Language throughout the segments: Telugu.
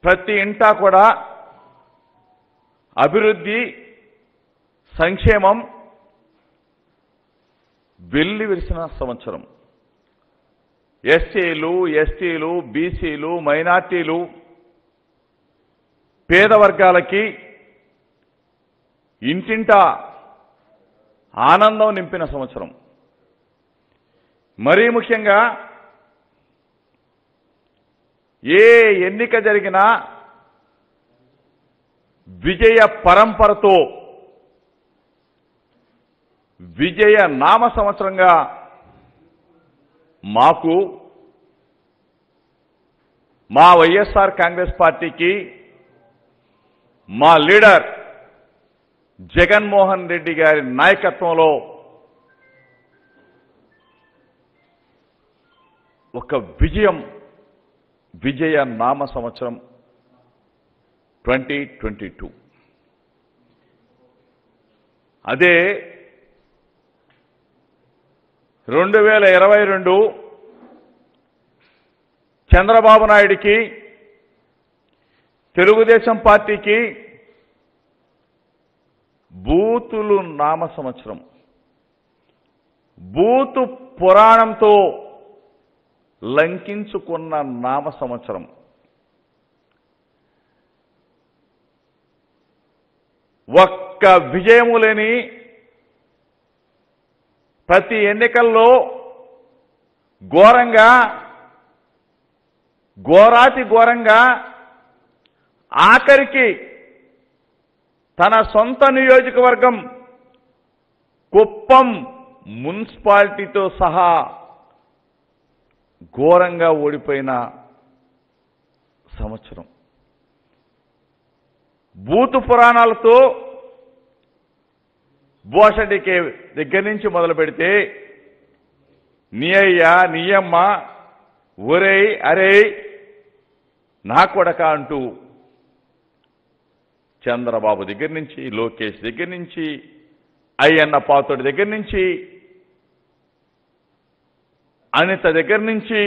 ప్రతి ఇంటా కూడా అభివృద్ధి సంక్షేమం వెల్లి విరిసిన సంవత్సరం ఎస్సీలు ఎస్టీలు బీసీలు మైనార్టీలు పేద వర్గాలకి ఇంటింటా ఆనందం నింపిన సంవత్సరం మరీ ముఖ్యంగా ఏ ఎన్నిక జరిగినా విజయ పరంపరతో విజయ నామ సంవత్సరంగా మాకు మా వైఎస్ఆర్ కాంగ్రెస్ పార్టీకి మా లీడర్ జగన్మోహన్ రెడ్డి గారి నాయకత్వంలో ఒక విజయం విజయ నామ సంవత్సరం ట్వంటీ ట్వంటీ టూ అదే రెండు వేల ఇరవై రెండు చంద్రబాబు నాయుడికి తెలుగుదేశం పార్టీకి బూతులు నామ సంవత్సరం బూతు పురాణంతో లంకించుకున్న నామ సంవత్సరం ఒక్క విజయము లేని ప్రతి ఎన్నికల్లో ఘోరంగా ఘోరాతి ఘోరంగా ఆఖరికి తన సొంత నియోజకవర్గం కుప్పం మున్సిపాలిటీతో సహా ఘోరంగా ఓడిపోయిన సంవత్సరం బూతు పురాణాలతో భూషడికే దగ్గర నుంచి మొదలు పెడితే నీ అయ్యా నీ అమ్మ ఒరేయ్ అరే నా కొడక అంటూ చంద్రబాబు దగ్గర నుంచి లోకేష్ దగ్గర నుంచి అయ్యన్న పాతుడి దగ్గర నుంచి అనిత దగ్గర నుంచి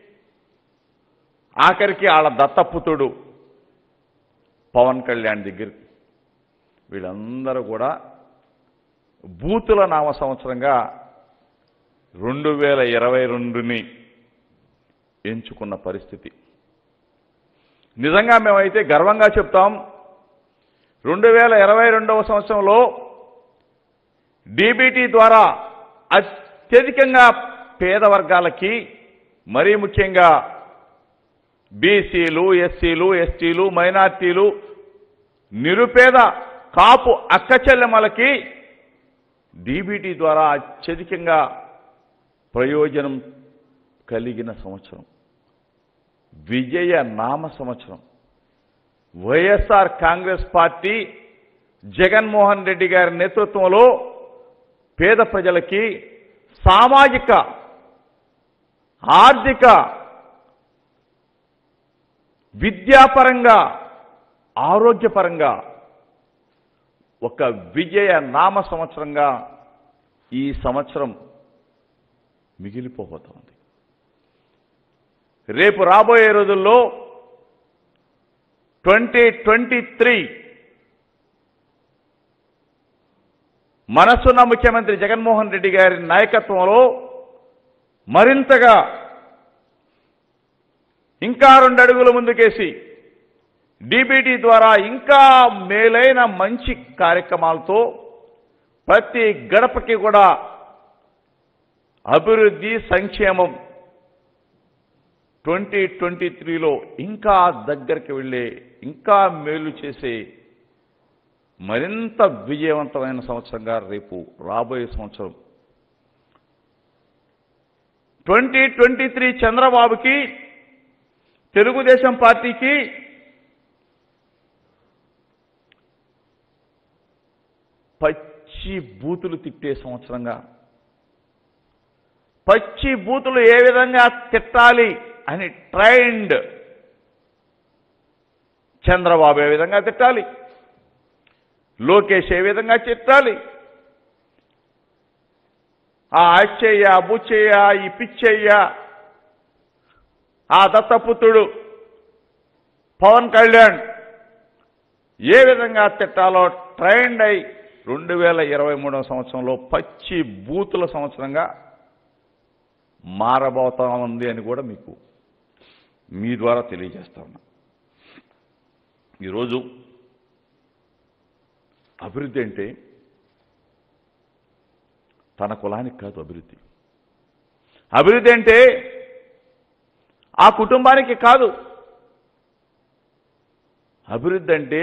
ఆఖరికి వాళ్ళ దత్తపుతుడు పవన్ కళ్యాణ్ దగ్గర వీళ్ళందరూ కూడా బూతుల నామ సంవత్సరంగా రెండు వేల ఇరవై రెండుని ఎంచుకున్న పరిస్థితి నిజంగా మేమైతే గర్వంగా చెప్తాం రెండు వేల ఇరవై రెండవ సంవత్సరంలో డీబీటీ ద్వారా అత్యధికంగా పేద వర్గాలకి మరీ ముఖ్యంగా బీసీలు ఎస్సీలు ఎస్టీలు మైనార్టీలు నిరుపేద కాపు అక్క చెల్లెమ్మలకి డీబీటీ ద్వారా అత్యధికంగా ప్రయోజనం కలిగిన సంవత్సరం విజయ నామ సంవత్సరం వైఎస్ఆర్ కాంగ్రెస్ పార్టీ జగన్మోహన్ రెడ్డి గారి నేతృత్వంలో పేద ప్రజలకి సామాజిక ఆర్థిక విద్యాపరంగా ఆరోగ్యపరంగా ఒక విజయ నామ సంవత్సరంగా ఈ సంవత్సరం మిగిలిపోబోతోంది రేపు రాబోయే రోజుల్లో ట్వంటీ ట్వంటీ త్రీ మనసున్న ముఖ్యమంత్రి జగన్మోహన్ రెడ్డి గారి నాయకత్వంలో మరింతగా ఇంకా రెండు అడుగులు ముందుకేసి డీబీటీ ద్వారా ఇంకా మేలైన మంచి కార్యక్రమాలతో ప్రతి గడపకి కూడా అభివృద్ధి సంక్షేమం ట్వంటీ ట్వంటీ త్రీలో ఇంకా దగ్గరికి వెళ్ళే ఇంకా మేలు చేసే మరింత విజయవంతమైన సంవత్సరంగా రేపు రాబోయే సంవత్సరం ట్వంటీ ట్వంటీ త్రీ చంద్రబాబుకి తెలుగుదేశం పార్టీకి పచ్చి బూతులు తిట్టే సంవత్సరంగా పచ్చి బూతులు ఏ విధంగా తిట్టాలి అని ట్రైండ్ చంద్రబాబు ఏ విధంగా తిట్టాలి లోకేష్ ఏ విధంగా తిట్టాలి ఆ అచ్చయ్య బుచ్చయ్య ఈ పిచ్చయ్య ఆ దత్తపుత్రుడు పవన్ కళ్యాణ్ ఏ విధంగా తిట్టాలో ట్రైండ్ అయి రెండు వేల ఇరవై మూడవ సంవత్సరంలో పచ్చి బూతుల సంవత్సరంగా మారబోతా ఉంది అని కూడా మీకు మీ ద్వారా తెలియజేస్తా ఉన్నా ఈరోజు అభివృద్ధి అంటే తన కులానికి కాదు అభివృద్ధి అభివృద్ధి అంటే ఆ కుటుంబానికి కాదు అభివృద్ధి అంటే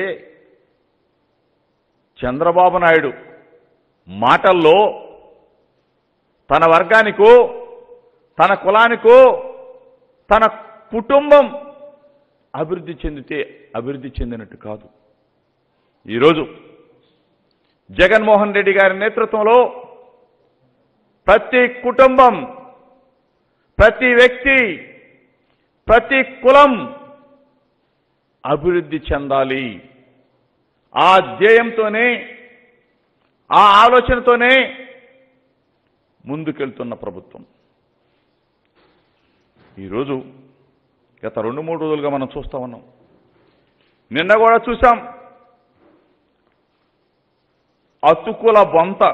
చంద్రబాబు నాయుడు మాటల్లో తన వర్గానికో తన కులానికో తన కుటుంబం అభివృద్ధి చెందితే అభివృద్ధి చెందినట్టు కాదు ఈరోజు జగన్మోహన్ రెడ్డి గారి నేతృత్వంలో ప్రతి కుటుంబం ప్రతి వ్యక్తి ప్రతి కులం అభివృద్ధి చెందాలి ఆ ధ్యేయంతోనే ఆ ఆలోచనతోనే ముందుకెళ్తున్న ప్రభుత్వం ఈరోజు గత రెండు మూడు రోజులుగా మనం చూస్తా ఉన్నాం నిన్న కూడా చూసాం అతుకుల బొంత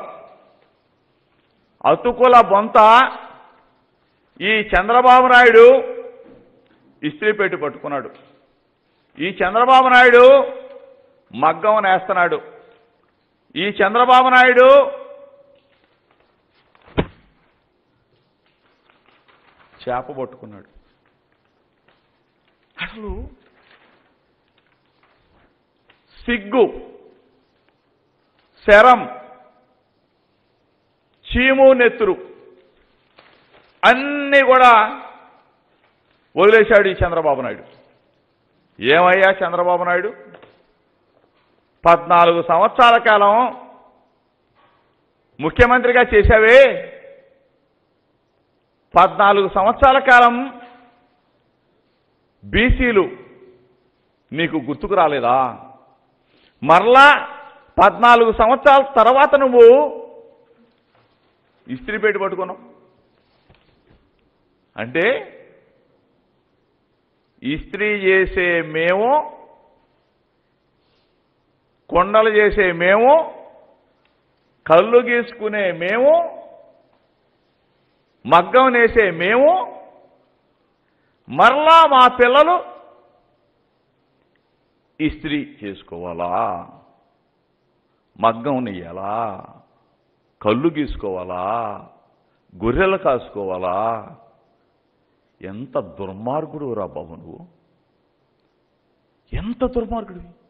అతుకుల బొంత ఈ చంద్రబాబు నాయుడు ఇస్త్రీ పెట్టి పట్టుకున్నాడు ఈ చంద్రబాబు నాయుడు మగ్గం నేస్తున్నాడు ఈ చంద్రబాబు నాయుడు చేప పట్టుకున్నాడు అసలు సిగ్గు శరం చీము నెత్తురు అన్నీ కూడా వదిలేశాడు ఈ చంద్రబాబు నాయుడు ఏమయ్యా చంద్రబాబు నాయుడు పద్నాలుగు సంవత్సరాల కాలం ముఖ్యమంత్రిగా చేశావే పద్నాలుగు సంవత్సరాల కాలం బీసీలు నీకు గుర్తుకు రాలేదా మరలా పద్నాలుగు సంవత్సరాల తర్వాత నువ్వు ఇస్త్రీ పెట్టి పట్టుకున్నావు అంటే ఇస్త్రీ చేసే మేము కొండలు చేసే మేము కళ్ళు గీసుకునే మేము మగ్గం నేసే మేము మరలా మా పిల్లలు ఇస్త్రీ చేసుకోవాలా మగ్గం నెయ్యాలా కళ్ళు గీసుకోవాలా గొర్రెలు కాసుకోవాలా ఎంత దుర్మార్గుడు రా బాబు నువ్వు ఎంత దుర్మార్గుడివి